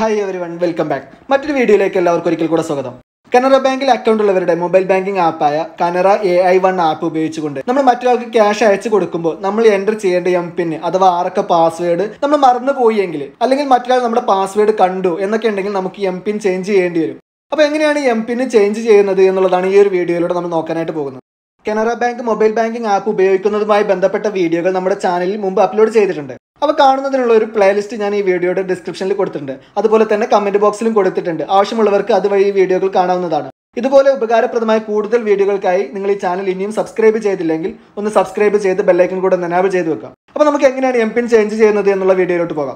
hi everyone welcome back മറ്റൊരു വീഡിയോയിലേക്ക് എല്ലാവർക്കും ഒരിക്കൽ കൂടെ സ്വാഗതം കനറ ബാങ്കിൽ അക്കൗണ്ട് ഉള്ളവരുടെ മൊബൈൽ ബാങ്കിംഗ് ആപ്പായ Canara A I one app ഉപയോഗിച്ചുകൊണ്ട് നമ്മൾ മറ്റൊരാൾക്ക് ക്യാഷ് അയച്ചു കൊടുക്കുമ്പോൾ നമ്മൾ എൻ്റർ ചെയ്യേണ്ട എം പിൻ അഥവാ ആറൊക്കെ പാസ്വേഡ് നമ്മൾ മറന്നു പോയെങ്കിൽ അല്ലെങ്കിൽ മറ്റൊരാൾ നമ്മുടെ പാസ്വേഡ് കണ്ടു എന്നൊക്കെ ഉണ്ടെങ്കിൽ നമുക്ക് എം പിൻ ചേഞ്ച് ചെയ്യേണ്ടി വരും അപ്പോൾ എങ്ങനെയാണ് എം പിൻ ചേഞ്ച് ചെയ്യുന്നത് എന്നുള്ളതാണ് ഈ ഒരു വീഡിയോയിലൂടെ നമ്മൾ നോക്കാനായിട്ട് പോകുന്നത് Canara bank mobile banking app ഉപയോഗിക്കുന്നതുമായി ബന്ധപ്പെട്ട വീഡിയോകൾ നമ്മുടെ ചാനലിൽ മുമ്പ് അപ്ലോഡ് ചെയ്തിട്ടുണ്ട് അവ കാണുന്നതിനുള്ള ഒരു പ്ലേലിസ്റ്റ് ഞാൻ ഈ വീഡിയോയുടെ ഡിസ്ക്രിപ്ഷനിൽ കൊടുത്തിട്ടുണ്ട് അതുപോലെ തന്നെ കമന്റ് ബോക്സിലും കൊടുത്തിട്ടുണ്ട് ആവശ്യമുള്ളവർക്ക് അതുവഴി ഈ വീഡിയോകൾ കാണാവുന്നതാണ് ഇതുപോലെ ഉപകാരപ്രദമായ കൂടുതൽ വീഡിയോകൾക്കായി നിങ്ങൾ ഈ ചാനൽ ഇനിയും സബ്സ്ക്രൈബ് ചെയ്തില്ലെങ്കിൽ ഒന്ന് സബ്സ്ക്രൈബ് ചെയ്ത് ബെല്ലൈക്കൺ കൂടെ എനാബിൾ ചെയ്ത് വെക്കാം അപ്പോൾ നമുക്ക് എങ്ങനെയാണ് എം പിൻ ചേഞ്ച് ചെയ്യുന്നത് എന്നുള്ള വീഡിയോയിലോട്ട് പോകാം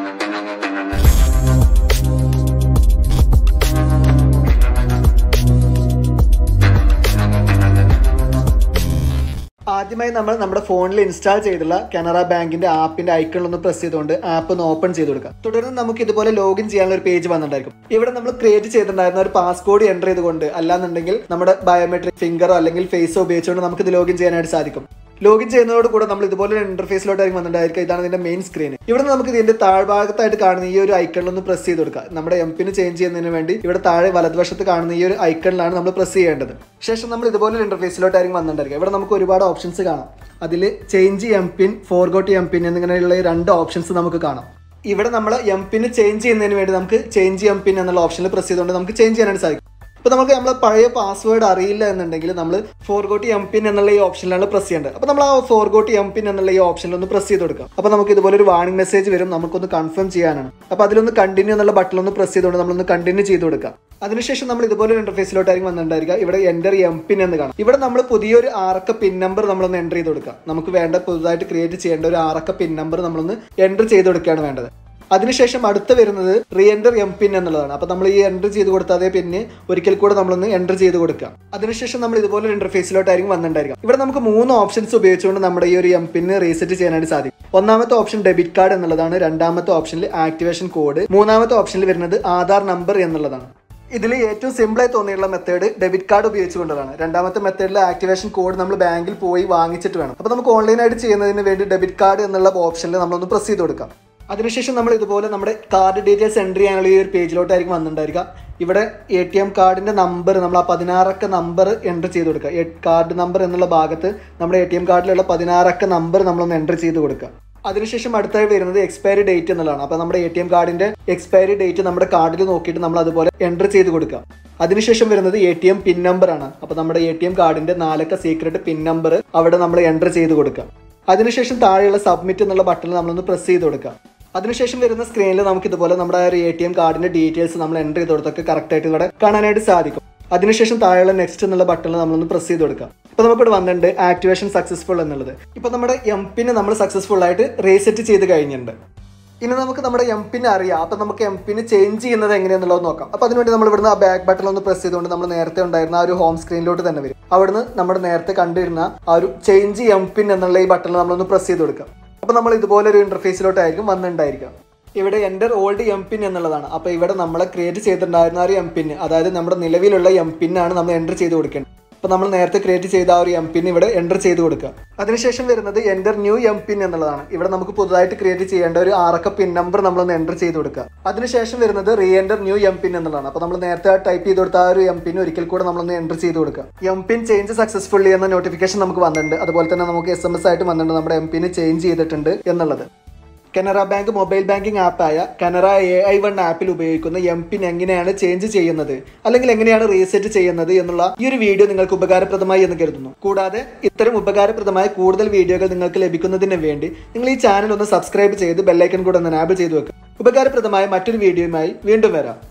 ആദ്യമായി നമ്മൾ നമ്മുടെ ഫോണിൽ ഇൻസ്റ്റാൾ ചെയ്തുള്ള കനറ ബാങ്കിന്റെ ആപ്പിന്റെ ഐക്കണിൽ ഒന്ന് പ്രസ് ചെയ്തുകൊണ്ട് ആപ്പ് ഒന്ന് ഓപ്പൺ ചെയ്ത് കൊടുക്കാം തുടർന്ന് നമുക്ക് ഇതുപോലെ ലോഗിൻ ചെയ്യാനുള്ള ഒരു പേജ് വന്നിട്ടുണ്ടായിരിക്കും ഇവിടെ നമ്മൾ ക്രിയേറ്റ് ചെയ്തിട്ടുണ്ടായിരുന്ന ഒരു പാസ്കോഡ് എൻ്റർ ചെയ്തുകൊണ്ട് അല്ലാന്നുണ്ടെങ്കിൽ നമ്മുടെ ബയോമെട്രിക് ഫിംഗറോ അല്ലെങ്കിൽ ഫേസോ ഉപയോഗിച്ചുകൊണ്ട് നമുക്ക് ഇത് ലോഗിൻ ചെയ്യാനായിട്ട് സാധിക്കും ലോഗിൻ ചെയ്യുന്നതോട് കൂടെ നമ്മൾ ഇതുപോലെ ഒരു ഇന്റർഫേസിലോട്ടായിരിക്കും വന്നിട്ടുണ്ടായിരിക്കും ഇതാണ് ഇതിന്റെ മെയിൻ സ്ക്രീൻ ഇവിടെ നമുക്ക് ഇതിന്റെ താഴ്ഭാഗത്തായിട്ട് കാണുന്ന ഈ ഒരു ഐക്കണിൽ ഒന്ന് പ്രസ് ചെയ്ത് കൊടുക്കുക നമ്മുടെ എം പിന് ചേഞ്ച് ചെയ്യുന്നതിന് വേണ്ടി ഇവിടെ താഴെ വലതുവശത്ത് കാണുന്ന ഈ ഒരു ഐക്കണിലാണ് നമ്മൾ പ്രസ് ചെയ്യേണ്ടത് ശേഷം നമ്മൾ ഇതുപോലെ ഒരു ഇന്റർഫേസിലോട്ടായിരിക്കും വന്നിട്ടുണ്ടായിരിക്കും ഇവിടെ നമുക്ക് ഒരുപാട് ഓപ്ഷൻസ് കാണാം അതിൽ change M PIN forgot M PIN എന്നിങ്ങനെയുള്ള ഈ രണ്ട് ഓപ്ഷൻസ് നമുക്ക് കാണാം ഇവിടെ നമ്മൾ എം പിന് ചേഞ്ച് ചെയ്യുന്നതിന് വേണ്ടി നമുക്ക് ചേഞ്ച് എം പിൻ എന്നുള്ള ഓപ്ഷനിൽ പ്രസ് ചെയ്തുകൊണ്ട് നമുക്ക് ചേഞ്ച് ചെയ്യാനായിട്ട് സാധിക്കും അപ്പോൾ നമുക്ക് നമ്മളെ പഴയ പാസ്വേഡ് അറിയില്ല എന്നുണ്ടെങ്കിൽ നമ്മൾ ഫോർഗോട്ടി എം പിൻ എന്നുള്ള ഈ ഓപ്ഷനിലാണ് പ്രസ് ചെയ്യേണ്ടത് അപ്പോൾ നമ്മൾ ആ ഫോർഗോട്ടി എം പിൻ എന്നുള്ള ഈ ഓപ്ഷനിൽ ഒന്ന് പ്രസ് ചെയ്ത് കൊടുക്കാം അപ്പോൾ നമുക്ക് ഇതുപോലെ ഒരു വാർണിംഗ് മെസ്സേജ് വരും നമുക്കൊന്ന് കൺഫേം ചെയ്യാനാണ് അപ്പോൾ അതിലൊന്ന് കണ്ടിന്യൂ എന്നുള്ള ബട്ടൺ ഒന്ന് പ്രസ് ചെയ്തുകൊണ്ട് നമ്മളൊന്ന് കണ്ടിന്യൂ ചെയ്ത് കൊടുക്കാം അതിനുശേഷം നമ്മൾ ഇതുപോലെ ഒരു ഇന്റർഫേസിലോട്ടായിരിക്കും വന്നിട്ടുണ്ടായിരിക്കുക ഇവിടെ എൻ്റർ എം പിൻ എന്ന് കാണാം ഇവിടെ നമ്മൾ പുതിയൊരു ആറക്ക പിൻ നമ്പർ നമ്മളൊന്ന് എൻ്റർ ചെയ്ത് കൊടുക്കാം നമുക്ക് വേണ്ട പുതുതായിട്ട് ക്രിയേറ്റ് ചെയ്യേണ്ട ഒരു ആറക്ക പിൻ നമ്പർ നമ്മളൊന്ന് എൻ്റർ ചെയ്ത് കൊടുക്കുകയാണ് വേണ്ടത് അതിനുശേഷം അടുത്ത് വരുന്നത് റീ എൻ്റർ എം പിൻ എന്നുള്ളതാണ് അപ്പോൾ നമ്മൾ ഈ എൻ്റർ ചെയ്ത് കൊടുത്ത അതേ പിന്ന് ഒരിക്കൽ കൂടെ നമ്മളൊന്ന് എൻ്റർ ചെയ്ത് കൊടുക്കുക അതിനുശേഷം നമ്മൾ ഇതുപോലെ ഒരു ഇന്റർഫേസിലോട്ടായിരിക്കും വന്നിട്ടുണ്ടായിരിക്കും ഇവിടെ നമുക്ക് മൂന്ന് ഓപ്ഷൻസ് ഉപയോഗിച്ചുകൊണ്ട് നമ്മുടെ ഈ ഒരു എം പിന്ന് റീസെറ്റ് ചെയ്യാനായിട്ട് സാധിക്കും ഒന്നാമത്തെ ഓപ്ഷൻ ഡെബിറ്റ് കാർഡ് എന്നുള്ളതാണ് രണ്ടാമത്തെ ഓപ്ഷനിൽ ആക്ടിവേഷൻ കോഡ് മൂന്നാമത്തെ ഓപ്ഷനിൽ വരുന്നത് ആധാർ നമ്പർ എന്നുള്ളതാണ് ഇതിൽ ഏറ്റവും സിമ്പിളായി തോന്നിയുള്ള മെത്തേഡ് ഡെബിറ്റ് കാർഡ് ഉപയോഗിച്ചുകൊണ്ടതാണ് രണ്ടാമത്തെ മെത്തേഡിൽ ആക്ടിവേഷൻ കോഡ് നമ്മൾ ബാങ്കിൽ പോയി വാങ്ങിച്ചിട്ട് വേണം അപ്പോൾ നമുക്ക് ഓൺലൈനായിട്ട് ചെയ്യുന്നതിന് വേണ്ടി ഡെബിറ്റ് കാർഡ് എന്നുള്ള ഓപ്ഷനിൽ നമ്മളൊന്ന് പ്രസ് ചെയ്ത് കൊടുക്കാം അതിനുശേഷം നമ്മൾ ഇതുപോലെ നമ്മുടെ കാർഡ് ഡീറ്റെയിൽസ് എൻ്റർ ചെയ്യാനുള്ള ഈ ഒരു പേജിലോട്ടായിരിക്കും വന്നിട്ടുണ്ടായിരിക്കുക ഇവിടെ എ ടി എം കാർഡിൻ്റെ നമ്പർ നമ്മൾ ആ പതിനാറക്ക നമ്പർ എൻ്റർ ചെയ്ത് കൊടുക്കുക കാർഡ് നമ്പർ എന്നുള്ള ഭാഗത്ത് നമ്മുടെ എ ടി എം കാർഡിലുള്ള പതിനാറക്ക നമ്പർ നമ്മളൊന്ന് എൻ്റർ ചെയ്ത് കൊടുക്കുക അതിനുശേഷം അടുത്തായി വരുന്നത് എക്സ്പയറി ഡേറ്റ് എന്നുള്ളതാണ് അപ്പോൾ നമ്മുടെ എ ടി എം കാർഡിന്റെ എക്സ്പയറി ഡേറ്റ് നമ്മുടെ കാർഡിൽ നോക്കിയിട്ട് നമ്മൾ അതുപോലെ എൻ്റർ ചെയ്ത് കൊടുക്കുക അതിനുശേഷം വരുന്നത് A T M PIN number ആണ് അപ്പോൾ നമ്മുടെ എ ടി എം കാർഡിന്റെ നാലക്ക സീക്രട്ട് പിൻ നമ്പർ അവിടെ നമ്മൾ എൻ്റർ ചെയ്ത് കൊടുക്കുക അതിനുശേഷം താഴെയുള്ള സബ്മിറ്റ് എന്നുള്ള ബട്ടണിൽ നമ്മളൊന്ന് പ്രസ് ചെയ്ത് കൊടുക്കുക അതിനുശേഷം വരുന്ന സ്ക്രീനിൽ നമുക്ക് ഇതുപോലെ നമ്മുടെ ഒരു എ ടി എം കാർഡിന്റെ ഡീറ്റെയിൽസ് നമ്മൾ എൻ്റർ ചെയ്ത് കൊടുത്തൊക്കെ കറക്റ്റ് ആയിട്ട് ഇവിടെ കാണാനായിട്ട് സാധിക്കും അതിനുശേഷം താഴെയുള്ള നെക്സ്റ്റ് എന്നുള്ള ബട്ടണിൽ നമ്മളൊന്ന് പ്രസ് ചെയ്ത് കൊടുക്കുക ഇപ്പോൾ നമുക്കിവിടെ വന്നിട്ടുണ്ട് ആക്ടിവേഷൻ സക്സസ്ഫുൾ എന്നുള്ളത് ഇപ്പോൾ നമ്മുടെ എം പിന് നമ്മൾ സക്സസ്ഫുൾ ആയിട്ട് റീസെറ്റ് ചെയ്ത് കഴിഞ്ഞിട്ടുണ്ട് ഇനി നമുക്ക് നമ്മുടെ എം പിൻ അറിയാം അപ്പം നമുക്ക് എം പിന് ചേഞ്ച് ചെയ്യുന്നത് എങ്ങനെയാണെന്നുള്ളത് നോക്കാം അപ്പോൾ അതിനുവേണ്ടി നമ്മൾ ഇവിടുന്ന് ആ ബാക്ക് ബട്ടൺ ഒന്ന് പ്രസ് ചെയ്തുകൊണ്ട് നമ്മൾ നേരത്തെ ഉണ്ടായിരുന്ന ആ ഒരു ഹോം സ്ക്രീനിലോട്ട് തന്നെ വരും അവിടുന്ന് നമ്മുടെ നേരത്തെ കണ്ടിരുന്ന ആ ഒരു ചേഞ്ച് എം പിൻ എന്നുള്ള ഈ ബട്ടണിൽ നമ്മളൊന്ന് പ്രസ് ചെയ്ത് കൊടുക്കാം അപ്പോൾ നമ്മൾ ഇതുപോലെ ഒരു ഇന്റർഫേസിലോട്ടായിരിക്കും വന്നിട്ടുണ്ടായിരിക്കുക ഇവിടെ എൻ്റർ ഓൾഡ് എം പിൻ എന്നുള്ളതാണ് അപ്പോൾ ഇവിടെ നമ്മൾ ക്രിയേറ്റ് ചെയ്തിട്ടുണ്ടായിരുന്ന ആ ഒരു എം പിൻ അതായത് നമ്മുടെ നിലവിലുള്ള എം പിന്നാണ് നമ്മൾ എൻ്റർ ചെയ്ത് കൊടുക്കേണ്ടത് അപ്പോൾ നമ്മൾ നേരത്തെ ക്രിയേറ്റ് ചെയ്ത ആ ഒരു എം പിൻ ഇവിടെ എൻ്റർ ചെയ്ത് കൊടുക്കുക അതിനുശേഷം വരുന്നത് എൻ്റർ ന്യൂ എം പിൻ എന്നുള്ളതാണ് ഇവിടെ നമുക്ക് പുതുതായിട്ട് ക്രിയേറ്റ് ചെയ്യേണ്ട ഒരു ആറക്ക പിൻ നമ്പർ നമ്മളൊന്ന് എൻ്റർ ചെയ്ത് കൊടുക്കുക അതിനുശേഷം വരുന്നത് reenter new M PIN എന്നുള്ളതാണ് അപ്പോൾ നമ്മൾ നേരത്തെ ടൈപ്പ് ചെയ്ത് കൊടുത്ത ആ ഒരു എം പിൻ ഒരിക്കൽ കൂടെ നമ്മളൊന്ന് എൻ്റർ ചെയ്ത് കൊടുക്കുക എം പിൻ ചേഞ്ച് സക്സസ്ഫുള്ളി എന്ന നോട്ടിഫിക്കേഷൻ നമുക്ക് വന്നിട്ടുണ്ട് അതുപോലെ തന്നെ നമുക്ക് എസ് എം എസ് ആയിട്ട് വന്നിട്ടുണ്ട് നമ്മുടെ എം പിന് ചേഞ്ച് ചെയ്തിട്ടുണ്ട് എന്നുള്ളത് കനറ ബാങ്ക് മൊബൈൽ ബാങ്കിംഗ് ആപ്പായ കനറ എ ഐ വൺ ആപ്പിൽ ഉപയോഗിക്കുന്ന എം പിൻ എങ്ങനെയാണ് ചേഞ്ച് ചെയ്യുന്നത് അല്ലെങ്കിൽ എങ്ങനെയാണ് റീസെറ്റ് ചെയ്യുന്നത് എന്നുള്ള ഈ ഒരു വീഡിയോ നിങ്ങൾക്ക് ഉപകാരപ്രദമായി എന്ന് കരുതുന്നു കൂടാതെ ഇത്തരം ഉപകാരപ്രദമായ കൂടുതൽ വീഡിയോകൾ നിങ്ങൾക്ക് ലഭിക്കുന്നതിന് വേണ്ടി നിങ്ങൾ ഈ ചാനൽ ഒന്ന് സബ്സ്ക്രൈബ് ചെയ്ത് ബെല്ലൈക്കൺ കൂടെ ഒന്ന് എനാബിൾ ചെയ്ത് വെക്കുക ഉപകാരപ്രദമായ മറ്റൊരു വീഡിയോയുമായി വീണ്ടും വരാം